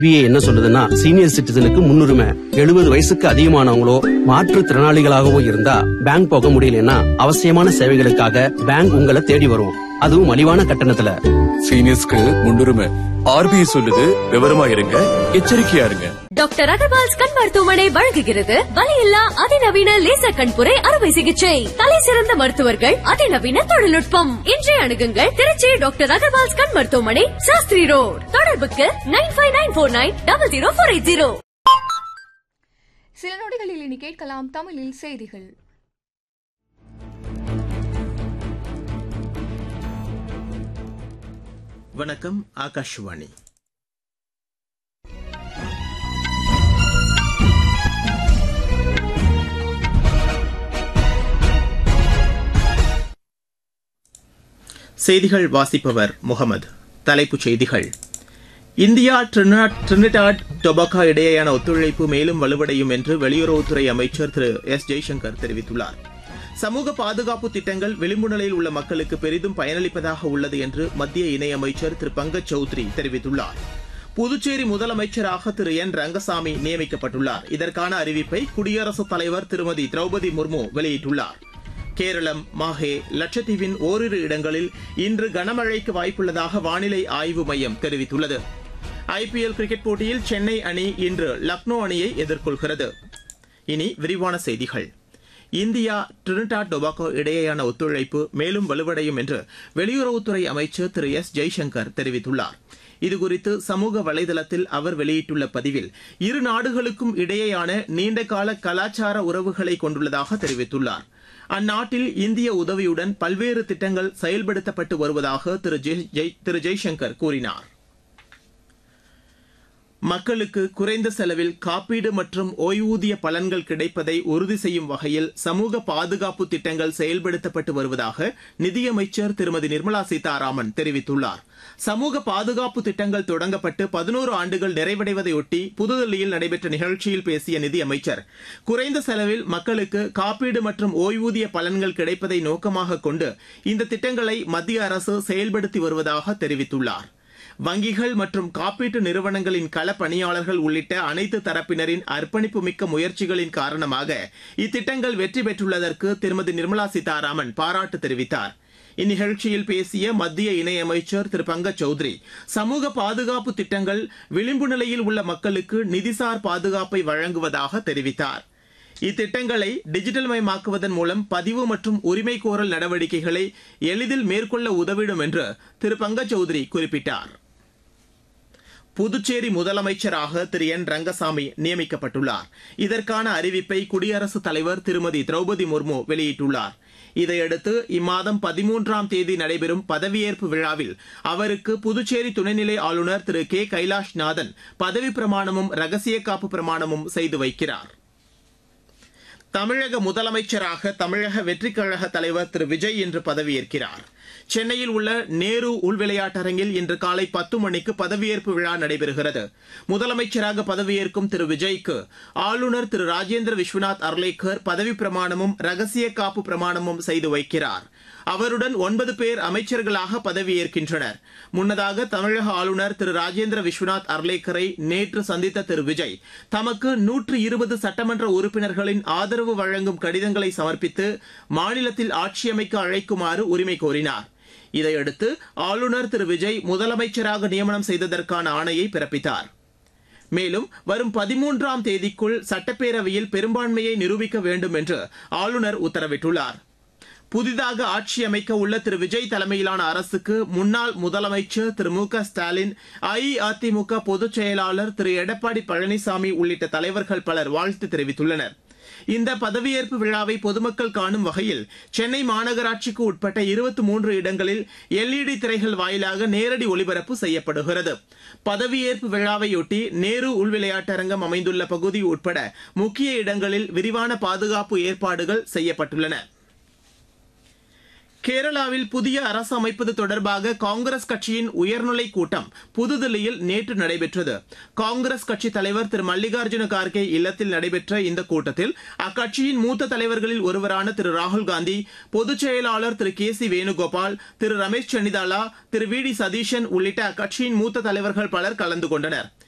BA என்ன சொல்லுதுன்னா senior சிட்டிசனுக்கு முன்னுரிமை எழுபது வயசுக்கு அதிகமானவங்களோ மாற்றுத்திறனாளிகளாகவோ இருந்தா பேங்க் போக முடியலன்னா அவசியமான சேவைகளுக்காக பேங்க் உங்களை தேடி வரும் அதுவும் மலிவான கட்டணத்துல சீனியர்ஸ்க்கு முன்னுரிமை ஆர்பிஐ சொல்லுது விவரமா இருங்க எச்சரிக்கையா இருங்க டாக்டர் அகர்வால்ஸ் கண் மருத்துவமனை வழங்குகிறது வலியில்லா அதிநவீன லேசர் கண்புரை அறுவை சிகிச்சை தலை சிறந்த மருத்துவர்கள் அதிநவீன தொழில்நுட்பம் இன்றைய அணுகுங்கள் திருச்சி டாக்டர் அகர்வால்ஸ் கண் மருத்துவமனை சாஸ்திரி ரோட் தொடர்புக்கு nine five nine four nine double zero four eight zero சில நொடிகளில் இனி கேட்கலாம் தமிழில் செய்திகள் வணக்கம் ஆகாஷ்வாணி செய்திகள் வாசிப்பவர் முகமது தலைப்புச் செய்திகள் இந்தியா டிரினிடாட் டிரினிடாட் டொபாக்கோ இடையேயான ஒத்துழைப்பு மேலும் வலுவடையும் என்று வெளியுறவுத்துறை அமைச்சர் திரு எஸ் ஜெய்சங்கர் தெரிவித்துள்ளார் சமூக பாதுகாப்பு திட்டங்கள் விளிம்பு நிலையில் உள்ள மக்களுக்கு பெரிதும் பயனளிப்பதாக உள்ளது என்று மத்திய இணையமைச்சர் திரு பங்கஜ் சௌத்ரி தெரிவித்துள்ளார் புதுச்சேரி முதலமைச்சராக திரு என் ரங்கசாமி நியமிக்கப்பட்டுள்ளார் இதற்கான அறிவிப்பை குடியரசுத் தலைவர் திருமதி திரௌபதி முர்மு வெளியிட்டுள்ளார் கேரளம் மாஹே லட்சத்தீவின் ஓரிரு இடங்களில் இன்று கனமழைக்கு வாய்ப்புள்ளதாக வானிலை ஆய்வு மையம் தெரிவித்துள்ளது ஐபிஎல் கிரிக்கெட் போட்டியில் சென்னை அணி இன்று லக்னோ அணியை எதிர்கொள்கிறது இனி விரிவான செய்திகள் இந்தியா டிரினிடாட் டொபாக்கோ இடையேயான ஒத்துழைப்பு மேலும் வலுவடையும் என்று வெளியுறவுத்துறை அமைச்சர் திரு எஸ் ஜெய்சங்கர் தெரிவித்துள்ளார் இதுகுறித்து சமூக வலைதளத்தில் அவர் வெளியிட்டுள்ள பதிவில் இரு நாடுகளுக்கும் இடையேயான நீண்டகால கலாச்சார உறவுகளை கொண்டுள்ளதாக தெரிவித்துள்ளார் அந்நாட்டில் இந்திய உதவியுடன் பல்வேறு திட்டங்கள் செயல்படுத்தப்பட்டு வருவதாக திரு ஜெய் திரு ஜெய்சங்கர் கூறினார் மக்களுக்கு குறைந்த செலவில் காப்பீடு மற்றும் ஓய்வூதிய பலன்கள் கிடைப்பதை உறுதி செய்யும் வகையில் சமூக பாதுகாப்பு திட்டங்கள் செயல்படுத்தப்பட்டு வருவதாக நிதியமைச்சர் திருமதி நிர்மலா சீதாராமன் தெரிவித்துள்ளார் சமூக பாதுகாப்பு திட்டங்கள் தொடங்கப்பட்டு பதினோரு ஆண்டுகள் நிறைவடைவதையொட்டி புதுதில்லியில் நடைபெற்ற நிகழ்ச்சியில் பேசிய நிதியமைச்சர் குறைந்த செலவில் மக்களுக்கு காப்பீடு மற்றும் ஓய்வூதிய பலன்கள் கிடைப்பதை நோக்கமாக கொண்டு இந்த திட்டங்களை மத்திய அரசு செயல்படுத்தி வருவதாக தெரிவித்துள்ளார் வங்கிகள் மற்றும் காப்பீட்டு நிறுவனங்களின் கள பணியாளர்கள் உள்ளிட்ட அனைத்து தரப்பினரின் அர்ப்பணிப்பு மிக்க முயற்சிகளின் காரணமாக இத்திட்டங்கள் வெற்றி பெற்றுள்ளதற்கு திருமதி நிர்மலா சீதாராமன் பாராட்டு தெரிவித்தார் இந்நிகழ்ச்சியில் பேசிய மத்திய இணையமைச்சர் திரு பங்கஜ் சௌத்ரி சமூக பாதுகாப்பு திட்டங்கள் விளிம்பு நிலையில் உள்ள மக்களுக்கு நிதிசார் பாதுகாப்பை வழங்குவதாக தெரிவித்தார் இத்திட்டங்களை டிஜிட்டல் மயமாக்குவதன் மூலம் பதிவு மற்றும் உரிமை கோரல் நடவடிக்கைகளை எளிதில் மேற்கொள்ள உதவிடும் என்று திரு பங்கஜ் சௌத்ரி குறிப்பிட்டார் புதுச்சேரி முதலமைச்சராக திரு என் ரங்கசாமி நியமிக்கப்பட்டுள்ளார் இதற்கான அறிவிப்பை குடியரசுத் தலைவர் திருமதி திரௌபதி முர்மு வெளியிட்டுள்ளார் இதையடுத்து இம்மாதம் பதிமூன்றாம் தேதி நடைபெறும் பதவியேற்பு விழாவில் அவருக்கு புதுச்சேரி துணைநிலை ஆளுநர் திரு கே கைலாஷ்நாதன் பதவி பிரமாணமும் ரகசிய காப்பு பிரமாணமும் செய்து வைக்கிறார் தமிழக முதலமைச்சராக தமிழக வெற்றிக் கழக தலைவர் திரு விஜய் இன்று பதவியேற்கிறார் சென்னையில் உள்ள நேரு உள்விளையாட்டரங்கில் இன்று காலை பத்து மணிக்கு பதவியேற்பு விழா நடைபெறுகிறது முதலமைச்சராக பதவியேற்கும் திரு விஜய்க்கு ஆளுநர் திரு ராஜேந்திர விஸ்வநாத் அர்லேக்கர் பதவி பிரமாணமும் ரகசிய காப்பு பிரமாணமும் செய்து வைக்கிறார் அவருடன் ஒன்பது பேர் அமைச்சர்களாக பதவியேற்கின்றனர் முன்னதாக தமிழக ஆளுநர் திரு ராஜேந்திர விஸ்வநாத் அர்லேக்கரை நேற்று சந்தித்த திரு விஜய் தமக்கு நூற்று இருபது சட்டமன்ற உறுப்பினர்களின் ஆதரவு வழங்கும் கடிதங்களை சமர்ப்பித்து மாநிலத்தில் ஆட்சியமைக்க அழைக்குமாறு உரிமை கோரினார் இதையடுத்து ஆளுநர் திரு விஜய் முதலமைச்சராக நியமனம் செய்ததற்கான ஆணையை பிறப்பித்தார் மேலும் வரும் பதிமூன்றாம் தேதிக்குள் சட்டப்பேரவையில் பெரும்பான்மையை நிரூபிக்க வேண்டும் என்று ஆளுநர் உத்தரவிட்டுள்ளார் புதிதாக ஆட்சி அமைக்க உள்ள திரு விஜய் தலைமையிலான அரசுக்கு முன்னாள் முதலமைச்சர் திரு மு க ஸ்டாலின் அஇஅதிமுக பொதுச் செயலாளர் திரு எடப்பாடி பழனிசாமி உள்ளிட்ட தலைவர்கள் பலர் வாழ்த்து தெரிவித்துள்ளனர் இந்த பதவியேற்பு விழாவை பொதுமக்கள் காணும் வகையில் சென்னை மாநகராட்சிக்கு உட்பட்ட இருபத்தி மூன்று இடங்களில் எல்இடி திரைகள் வாயிலாக நேரடி ஒளிபரப்பு செய்யப்படுகிறது பதவியேற்பு விழாவையொட்டி நேரு உள்விளையாட்டரங்கம் அமைந்துள்ள பகுதி உட்பட முக்கிய இடங்களில் விரிவான பாதுகாப்பு ஏற்பாடுகள் செய்யப்பட்டுள்ளன கேரளாவில் புதிய அரசு அமைப்பது தொடர்பாக காங்கிரஸ் கட்சியின் உயர்நிலை கூட்டம் புதுதில்லியில் நேற்று நடைபெற்றது காங்கிரஸ் கட்சி தலைவர் திரு மல்லிகார்ஜுன கார்கே இல்லத்தில் நடைபெற்ற இந்த கூட்டத்தில் அக்கட்சியின் மூத்த தலைவர்களில் ஒருவரான திரு ராகுல் காந்தி பொதுச் செயலாளர் Thiru K C Venugopal Thiru Ramesh Chennithala Thiru V D Satheesan உள்ளிட்ட அக்கட்சியின் மூத்த தலைவர்கள் பலர் கலந்து கொண்டனர்